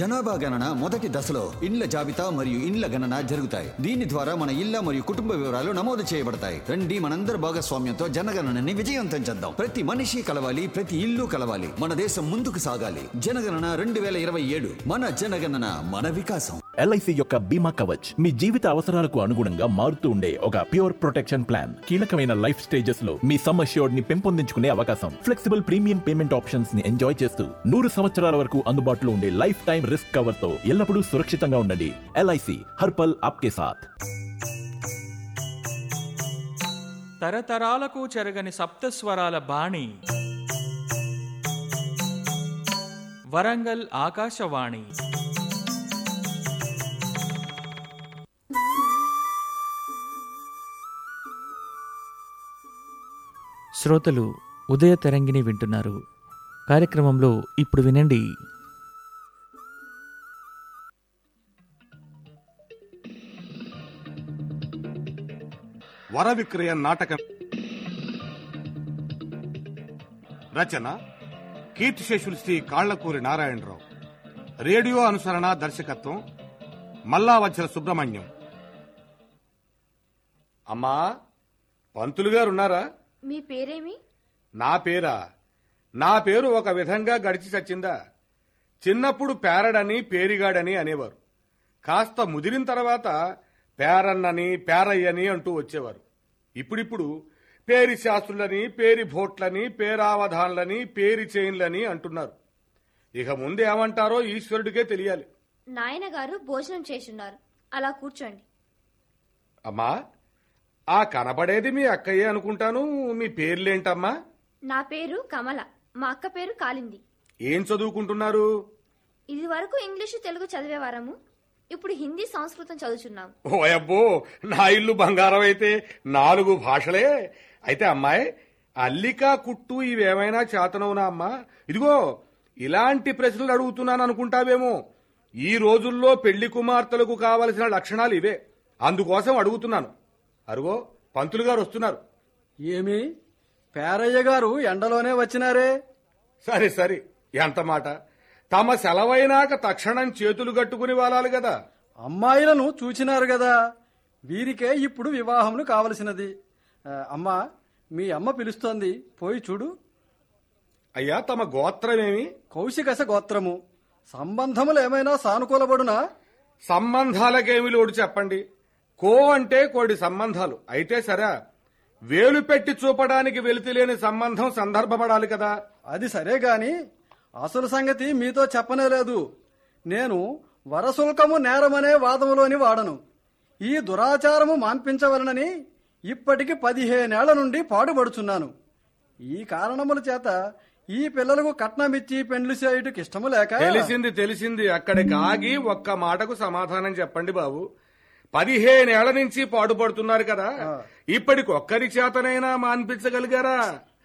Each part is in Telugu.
జనాభా గణన మొదటి దశలో ఇండ్ల జాబితా మరియు ఇండ్ల గణన జరుగుతాయి దీని ద్వారా మన ఇళ్ల మరియు కుటుంబ వివరాలు నమోదు చేయబడతాయి రండి మనందరి భాగస్వామ్యంతో జనగణనని విజయవంతం చేద్దాం ప్రతి మనిషి కలవాలి ప్రతి ఇల్లు కలవాలి మన దేశం ముందుకు సాగాలి జనగణన రెండు వేల ఇరవై ఏడు మన జనగణన మన వికాసం ఎల్ఐసి యొక్క బీమా కవచ్ మీ జీవిత అవసరాలకు అనుగుణంగా మారుతూ ఉండే ఒక ప్యూర్ ప్రొటెక్షన్ ప్లాన్ కీలకమైన లైఫ్ స్టేజెస్ లో మీ సమ్ అష్యూర్డ్ ని పెంపొందించుకునే అవకాశం ఫ్లెక్సిబుల్ ప్రీమియం పేమెంట్ ఆప్షన్స్ ని ఎంజాయ్ చేస్తూ నూరు సంవత్సరాల వరకు అందుబాటులో ఉండే లైఫ్ టైం రిస్క్ కవర్ తో ఎల్లప్పుడూ సురక్షితంగా ఉండండి ఎల్ఐసి హర్పల్ ఆప్కే సాథ్ తరతరాలకు చెరగని సప్తస్వరాల బాణి వరంగల్ ఆకాశవాణి శ్రోతలు ఉదయ తరంగిణి వింటున్నారు కార్యక్రమంలో ఇప్పుడు వినండి వర విక్రయ నాటకం రచన కీర్తిశేషులు శ్రీ కాళ్లకూరి నారాయణరావు రేడియో అనుసరణ దర్శకత్వం మల్లావచ్చల సుబ్రహ్మణ్యం అమ్మా పంతులు గారు ఉన్నారా మీ పేరేమి నా పేరా నా పేరు ఒక విధంగా గడిచి చచ్చిందా చిన్నప్పుడు పేరడని పేరిగాడని అనేవారు కాస్త ముదిరిన తర్వాత పేరన్నని పేరయ్యని అంటూ వచ్చేవారు ఇప్పుడిప్పుడు పేరి శాస్త్రులని పేరి భోట్లని పేరావధాన్లని పేరి చైన్లని అంటున్నారు ఇక ముందు ఏమంటారో ఈశ్వరుడికే తెలియాలి నాయన గారు భోజనం చేసున్నారు అలా కూర్చోండి అమ్మా ఆ కనబడేది మీ అక్కయ్యే అనుకుంటాను మీ పేర్లేంటమ్మా నా పేరు కమల మా అక్క పేరు కాలింది ఏం చదువుకుంటున్నారు ఇది వరకు ఇంగ్లీషు తెలుగు చదివేవారము ఇప్పుడు హిందీ సంస్కృతం చదువుచున్నాం ఓయబ్బో నా ఇల్లు బంగారం అయితే నాలుగు భాషలే అయితే అమ్మాయి అల్లిక కుట్టు ఇవేమైనా చేతనవునా అమ్మా ఇదిగో ఇలాంటి ప్రశ్నలు అడుగుతున్నాను అనుకుంటావేమో ఈ రోజుల్లో పెళ్లి కుమార్తెలకు కావలసిన లక్షణాలు ఇవే అందుకోసం అడుగుతున్నాను అరుగో పంతులు గారు వస్తున్నారు ఏమి పేరయ్య గారు ఎండలోనే వచ్చినారే సరే సరే ఎంత మాట తమ సెలవైనాక తక్షణం చేతులు కట్టుకుని వాలాలి కదా అమ్మాయిలను చూచినారు కదా వీరికే ఇప్పుడు వివాహములు కావలసినది ఆ, అమ్మా మీ అమ్మ పిలుస్తోంది పోయి చూడు అయ్యా తమ గోత్రమేమి కౌశికస గోత్రము సంబంధములు ఏమైనా సానుకూలబడునా సంబంధాలకేమి లోడు చెప్పండి కో అంటే కోడి సంబంధాలు అయితే సరే వేలు పెట్టి చూపడానికి వెలితిలేని సంబంధం సందర్భపడాలి కదా అది సరే గాని అసలు సంగతి మీతో చెప్పనే లేదు నేను వరశుల్కము నేరమనే వాదములోని వాడను ఈ దురాచారము మాన్పించవలనని ఇప్పటికి పదిహేనేళ్ల నుండి పాడుపడుచున్నాను ఈ కారణముల చేత ఈ పిల్లలకు కట్నమిచ్చి పెండ్లు చేయుటకు ఇష్టము లేక తెలిసింది తెలిసింది అక్కడికి ఆగి ఒక్క మాటకు సమాధానం చెప్పండి బాబు పదిహేనేళ్ల నుంచి పాటుపడుతున్నారు కదా ఇప్పటికి ఒక్కరి చేతనైనా మాన్పించగలిగారా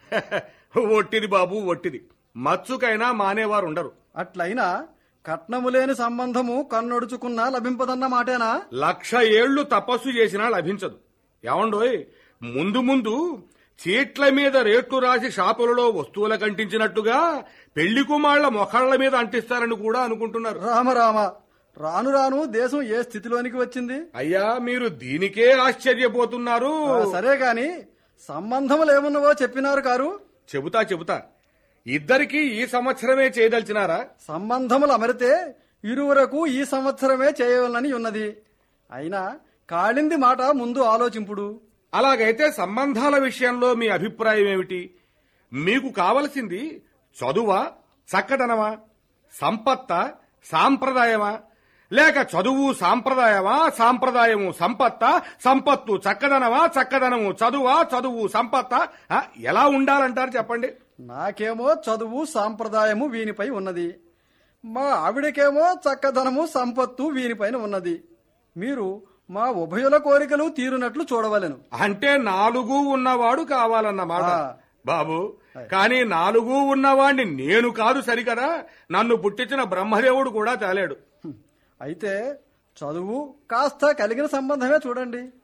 ఒట్టిది బాబు ఒట్టిది మచ్చుకైనా మానేవారు ఉండరు అట్లయినా కట్నము లేని సంబంధము కన్నొడుచుకున్నా లభింపదన్న మాటేనా లక్ష ఏళ్లు తపస్సు చేసినా లభించదు ఏమండోయ్ ముందు ముందు చీట్ల మీద రేట్లు రాసి షాపులలో వస్తువుల కంటించినట్టుగా పెళ్లి కుమాళ్ల మొఖళ్ల మీద అంటిస్తారని కూడా అనుకుంటున్నారు రామ రామ రాను రాను దేశం ఏ స్థితిలోనికి వచ్చింది అయ్యా మీరు దీనికే ఆశ్చర్యపోతున్నారు ఆ, సరే గాని సంబంధములు ఏమున్నవో చెప్పినారు కారు చెబుతా చెబుతా ఇద్దరికి ఈ సంవత్సరమే చేయదలిచినారా సంబంధములు అమరితే ఇరువురకు ఈ సంవత్సరమే చేయవలనని ఉన్నది అయినా కాళింది మాట ముందు ఆలోచింపుడు అలాగైతే సంబంధాల విషయంలో మీ అభిప్రాయం ఏమిటి మీకు కావలసింది చదువా చక్కదనమా సంపత్త సాంప్రదాయమా లేక చదువు సాంప్రదాయమా సాంప్రదాయము సంపత్త సంపత్తు చక్కదనమా చక్కదనము చదువా చదువు సంపత్త ఆ, ఎలా ఉండాలంటారు చెప్పండి నాకేమో చదువు సాంప్రదాయము వీనిపై ఉన్నది మా ఆవిడకేమో చక్కదనము సంపత్తు వీనిపైన ఉన్నది మీరు మా ఉభయుల కోరికలు తీరునట్లు చూడవలెను అంటే నాలుగు ఉన్నవాడు కావాలన్నమాట ఆ. బాబు కానీ నాలుగు ఉన్నవాణ్ణి నేను కాదు సరికదా నన్ను పుట్టించిన బ్రహ్మదేవుడు కూడా తేలేడు అయితే చదువు కాస్త కలిగిన సంబంధమే చూడండి